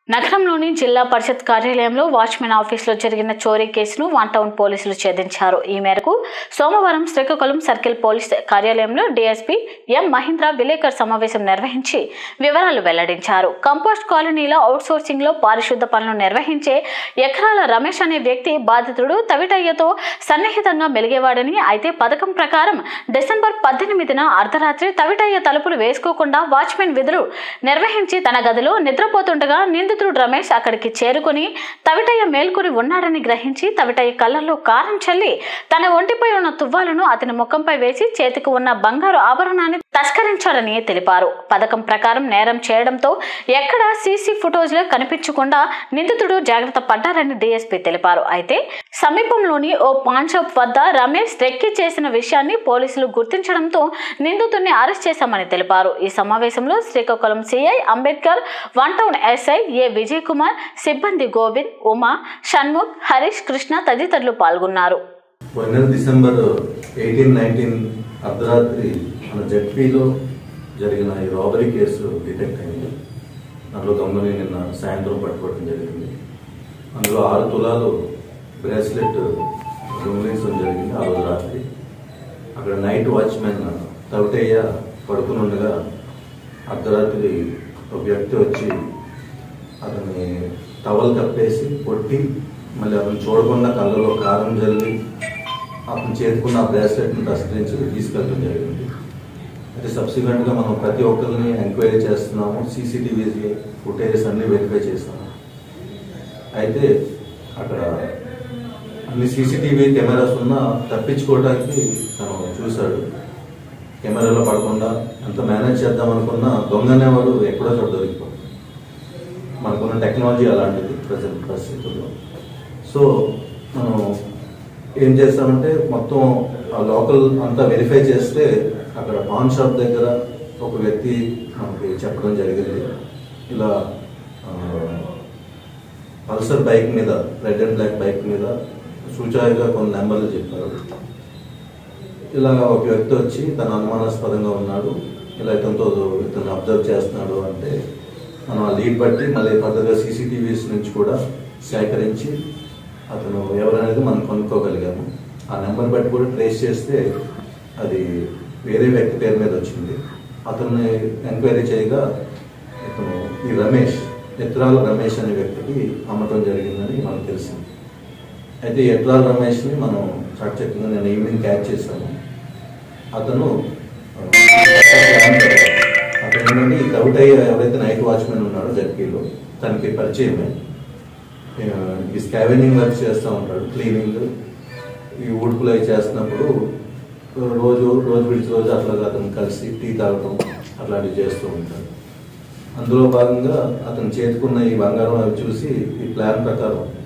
నగరంలోని జిల్లా పరిషత్ కార్యాలయంలో వాచ్మెన్ ఆఫీసులో జరిగిన చోరీ కేసును వన్ టౌన్ పోలీసులు ఛేదించారు ఈ మేరకు సోమవారం శ్రీకాకుళం సర్కిల్ పోలీస్ కార్యాలయంలో డీఎస్పీ ఎం మహేంద్ర విలేకర్ సమావేశం నిర్వహించి వివరాలు వెల్లడించారు కంపోస్ట్ కాలనీలో అవుట్సోర్సింగ్ లో పారిశుద్ధ పనులు నిర్వహించే ఎకరాల రమేష్ అనే వ్యక్తి బాధితుడు తవిటయ్యతో సన్నిహితంగా మెలిగేవాడని అయితే పథకం ప్రకారం డిసెంబర్ పద్దెనిమిదిన అర్ధరాత్రి తవిటయ్య తలుపులు వేసుకోకుండా వాచ్మెన్ విధులు నిర్వహించి తన గదిలో నిద్రపోతుండగా నిందితుడు రమేష్ అక్కడికి చేరుకుని తవిటయ్య మేల్కొని ఉన్నాడని గ్రహించి తవిటయ్య కళ్ళల్లో కారం చల్లి తన ఒంటిపై ఉన్న తువ్వాలను అతని ముఖంపై వేసి చేతికి ఉన్న బంగారు ఆభరణాన్ని తస్కరించాడని తెలిపారు పథకం ప్రకారం నేరం చేయడంతో ఎక్కడ సీసీ ఫుటేజ్లో కనిపించకుండా నిందితుడు జాగ్రత్త పడ్డారని డీఎస్పీ తెలిపారు అయితే సమీపంలోని ఓ పాన్ షాప్ వద్ద రమేష్ రెక్కి చేసిన విషయాన్ని పోలీసులు గుర్తించడంతో నిందితుడిని అరెస్ట్ చేశామని తెలిపారు ఈ సమావేశంలో Srikakulam CI Ambedkar one town SI A Vijay Kumar సిబ్బంది గోవింద్ ఉమా షణ్ముఖ్ హరీష్ కృష్ణ తదితరులు పాల్గొన్నారు పోయిన డిసెంబర్ ఎయిటీన్ నైన్టీన్ అర్ధరాత్రి మన జడ్పీలో జరిగిన ఈ రాబరీ కేసు డిటెక్ట్ అయింది అందులో దొంగని నిన్న సాయంత్రం పట్టుకోవడం జరిగింది అందులో ఆరు తులాలు బ్రేస్లెట్ దొంగలించడం జరిగింది ఆ రోజు రాత్రి అక్కడ నైట్ వాచ్మెన్ తవిటయ్య పడుకుని ఉండగా అర్ధరాత్రి ఒక వ్యక్తి వచ్చి అతన్ని టవల్ కప్పేసి కొట్టి మళ్ళీ అతను చూడకుండా కళ్ళలో కారం జల్లి అతను చేతుకున్న బ్రాస్లెట్ని తస్కరించి తీసుకెళ్ళడం జరిగింది అయితే సబ్సిక్వెంట్గా మనం ప్రతి ఒక్కరిని ఎంక్వైరీ చేస్తున్నాము సీసీటీవీ ఫుటేజెస్ అన్ని వెరిఫై చేస్తాము అయితే అక్కడ అన్ని సీసీటీవీ కెమెరాస్ ఉన్నా తప్పించుకోవడానికి తను చూశాడు కెమెరాలో పడకుండా అంత మేనేజ్ చేద్దాం అనుకున్నా దొంగనేవాడు ఎక్కడో చోట దొరికిపోతుంది మనకున్న టెక్నాలజీ అలాంటిది ప్రజెంట్ పరిస్థితుల్లో సో మనం ఏం చేస్తామంటే మొత్తం ఆ లోకల్ అంతా వెరిఫై చేస్తే అక్కడ పాన్ షాప్ దగ్గర ఒక వ్యక్తి మనకి చెప్పడం జరిగింది ఇలా ఆ, పల్సర్ బైక్ మీద రెడ్ అండ్ బ్లాక్ బైక్ మీద సూచాయిగా కొన్ని నెంబర్లు చెప్పారు ఇలా ఒక వ్యక్తి వచ్చి తన అనుమానాస్పదంగా ఉన్నాడు ఇలా ఇతనితో ఇతను అబ్జర్వ్ చేస్తున్నాడు అంటే మనం ఆ లీడ్ బట్టి మళ్ళీ ఫర్దర్గా సీసీటీవీస్ నుంచి కూడా సేకరించి అతను ఎవరనేది మనం కనుక్కోగలిగాము ఆ నెంబర్ బట్టి కూడా ట్రేస్ చేస్తే అది వేరే వ్యక్తి పేరు మీద వచ్చింది అతన్ని ఎంక్వైరీ చేయగా ఇతను ఈ రమేష్ ఎత్రాల రమేష్ అనే వ్యక్తికి అమ్మటం జరిగిందని మనకు తెలిసింది అయితే ఈ ఎట్రాల రమేష్ని మనం చాకచక్యంగా నేను ఈవినింగ్ క్యాచ్ చేశాను అతను ఆ, అతను ఏంటంటే ఈ దౌటయ్య ఎవరైతే నైట్ వాచ్మెన్ ఉన్నాడో జడ్పీలో తనకి పరిచయమే ఆ, ఈ స్కావెనింగ్ వర్క్ చేస్తూ ఉంటాడు క్లీనింగ్ ఈ ఊడ్పులు అవి చేస్తున్నప్పుడు రోజు రోజు విడిచి రోజు అట్లాగా అతను కలిసి టీ తాగటం అట్లాంటివి చేస్తూ ఉంటాడు అందులో భాగంగా అతను చేతుకున్న ఈ బంగారం అవి చూసి ఈ ప్లాన్ ప్రకారం